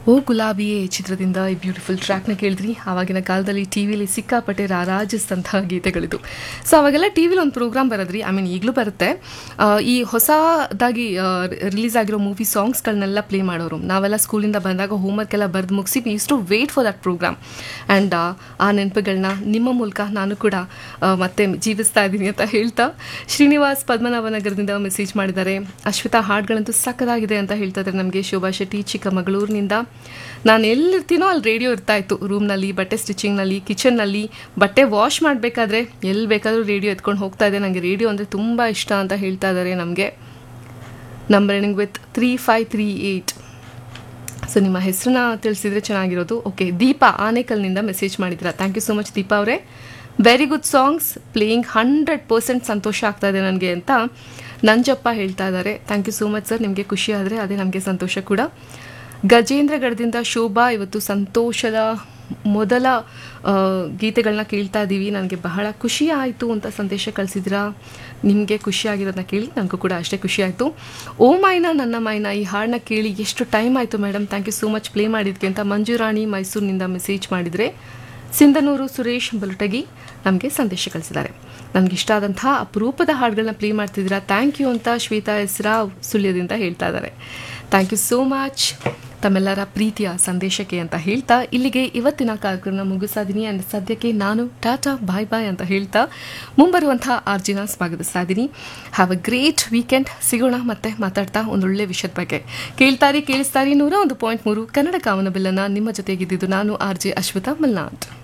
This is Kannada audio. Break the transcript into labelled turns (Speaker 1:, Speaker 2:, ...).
Speaker 1: ಓ ಗುಲಾಬಿಯೇ ಚಿತ್ರದಿಂದ ಈ ಬ್ಯೂಟಿಫುಲ್ ಟ್ರ್ಯಾಕ್ನ ಕೇಳಿದ್ರಿ ಆವಾಗಿನ ಕಾಲದಲ್ಲಿ ಟಿ ವಿಲಿ ಸಿಕ್ಕಾಪಟ್ಟೆ ರಾರಾಜಿಸಿದಂತಹ ಗೀತೆಗಳಿದು ಸೊ ಅವಾಗೆಲ್ಲ ಟಿ ವಿಲಿ ಒಂದು ಪ್ರೋಗ್ರಾಮ್ ಬರೋದ್ರಿ ಐ ಮೀನ್ ಈಗಲೂ ಬರುತ್ತೆ ಆ, ಈ ಹೊಸದಾಗಿ ರಿಲೀಸ್ ಆಗಿರೋ ಮೂವಿ ಸಾಂಗ್ಸ್ಗಳನ್ನೆಲ್ಲ ಪ್ಲೇ ಮಾಡೋರು ನಾವೆಲ್ಲ ಸ್ಕೂಲಿಂದ ಬಂದಾಗ ಹೋಮ್ವರ್ಕ್ ಎಲ್ಲ ಬರೆದು ಮುಗಿಸಿ we to wait for that programme and ಆ ನೆನಪುಗಳನ್ನ ನಿಮ್ಮ ಮೂಲಕ ನಾನು ಕೂಡ ಆ, ಮತ್ತೆ ಜೀವಿಸ್ತಾ ಇದ್ದೀನಿ ಅಂತ ಹೇಳ್ತಾ ಶ್ರೀನಿವಾಸ್ ಪದ್ಮನಾಭನಗರದಿಂದ ಮೆಸೇಜ್ ಮಾಡಿದ್ದಾರೆ ಅಶ್ವಿತಾ ಹಾಡುಗಳಂತೂ ಸಕ್ಕದಾಗಿದೆ ಅಂತ ಹೇಳ್ತಾ ಇದ್ದಾರೆ ನಮಗೆ ಶೋಭಾ ಶೆಟ್ಟಿ ಚಿಕ್ಕಮಗಳೂರಿನಿಂದ ನಾನು ಎಲ್ಲಿರ್ತೀನೋ ಅಲ್ಲಿ ರೇಡಿಯೋ ಇರ್ತಾ ಇತ್ತು ರೂಮ್ನಲ್ಲಿ ಬಟ್ಟೆ ಸ್ಟಿಚಿಂಗ್ನಲ್ಲಿ ಕಿಚನ್ನಲ್ಲಿ ಬಟ್ಟೆ ವಾಶ್ ಮಾಡಬೇಕಾದ್ರೆ ಎಲ್ಲಿ ಬೇಕಾದರೂ ರೇಡಿಯೋ ಎತ್ಕೊಂಡು ಹೋಗ್ತಾ ಇದೆ ನನಗೆ ರೇಡಿಯೋ ಅಂದರೆ ತುಂಬ ಇಷ್ಟ ಅಂತ ಹೇಳ್ತಾ ಇದ್ದಾರೆ ನಮಗೆ number ending with three five three eight so ನಿಮ್ಮ ಹೆಸರನ್ನ ತಿಳಿಸಿದ್ರೆ ಚೆನ್ನಾಗಿರೋದು ಓಕೆ ದೀಪಾ ಆನೇಕಲ್ನಿಂದ ಮೆಸೇಜ್ ಮಾಡಿದ್ದೀರಾ thank you so much Deepa ಅವರೇ very good songs playing hundred percent ಸಂತೋಷ ಆಗ್ತಾ ಇದೆ ನನಗೆ ಅಂತ ನಂಜಪ್ಪ ಹೇಳ್ತಾ ಇದ್ದಾರೆ thank you so much sir ನಿಮಗೆ ಖುಷಿ ಆದರೆ ಅದೇ ನಮಗೆ ಸಂತೋಷ ಕೂಡ ಗಜೇಂದ್ರಗಢದಿಂದ ಶೋಭಾ ಇವತ್ತು ಸಂತೋಷದ ಮೊದಲ ಆ, ಗೀತೆಗಳನ್ನ ಕೇಳ್ತಾ ಇದ್ದೀವಿ ನನಗೆ ಬಹಳ ಖುಷಿ ಆಯಿತು ಅಂತ ಸಂದೇಶ ಕಳಿಸಿದ್ರಾ ನಿಮಗೆ ಖುಷಿ ಆಗಿರೋದನ್ನ ಕೇಳಿ ನನಗೂ ಕೂಡ ಅಷ್ಟೇ ಖುಷಿ ಆಯಿತು ಓ ಮೈನ ನನ್ನ ಮೈನ ಈ ಹಾಡನ್ನ ಕೇಳಿ ಎಷ್ಟು ಟೈಮ್ ಆಯಿತು madam thank you so much play ಮಾಡಿದ್ಕೆ ಅಂತ ಮಂಜುರಾಣಿ ಮೈಸೂರಿನಿಂದ ಮೆಸೇಜ್ ಮಾಡಿದರೆ ಸಿಂಧನೂರು ಸುರೇಶ್ ಬಲುಟಗಿ ನಮಗೆ ಸಂದೇಶ ಕಳಿಸಿದ್ದಾರೆ ನನಗೆ ಇಷ್ಟ ಆದಂತಹ ಅಪರೂಪದ ಹಾಡುಗಳನ್ನ ಪ್ಲೇ ಮಾಡ್ತಿದ್ದೀರಾ ಥ್ಯಾಂಕ್ ಯು ಅಂತ ಶ್ವೇತಾ ಹೆಸ್ರಾವ್ ಸುಳ್ಯದಿಂದ ಹೇಳ್ತಾ ಇದ್ದಾರೆ ಥ್ಯಾಂಕ್ ಯು ಸೋ ಮಚ್ ತಮ್ಮೆಲ್ಲರ ಪ್ರೀತಿಯ ಸಂದೇಶಕ್ಕೆ ಅಂತ ಹೇಳ್ತಾ ಇಲ್ಲಿಗೆ ಇವತ್ತಿನ ಕಾರ್ಯಕ್ರಮ ಮುಗಿಸ್ತಾ ಇದ್ದೀನಿ ಆ್ಯಂಡ್ ಸದ್ಯಕ್ಕೆ ನಾನು ಟಾಟಾ ಬಾಯ್ ಬಾಯ್ ಅಂತ ಹೇಳ್ತಾ ಮುಂಬರುವಂತಹ ಆರ್ಜಿನ ಸ್ವಾಗತಿಸ್ತಾ ಇದ್ದೀನಿ ಹ್ಯಾವ್ ಅ ಗ್ರೇಟ್ ವೀಕೆಂಡ್ ಸಿಗೋಣ ಮತ್ತೆ ಮಾತಾಡ್ತಾ ಒಂದೊಳ್ಳೆ ವಿಷಯದ ಬಗ್ಗೆ ಕೇಳ್ತಾರಿ ಕೇಳಿಸ್ತಾರಿ ನೂರ ಒಂದು ಪಾಯಿಂಟ್ ಮೂರು ಕನ್ನಡ ಕಾಮನ ಬಿಲ್ಲನ್ನ ನಿಮ್ಮ ಜೊತೆಗಿದ್ದಿದ್ದು ನಾನು ಆರ್ ಜೆ ಅಶ್ವತಾ ಮಲ್ನಾಥ್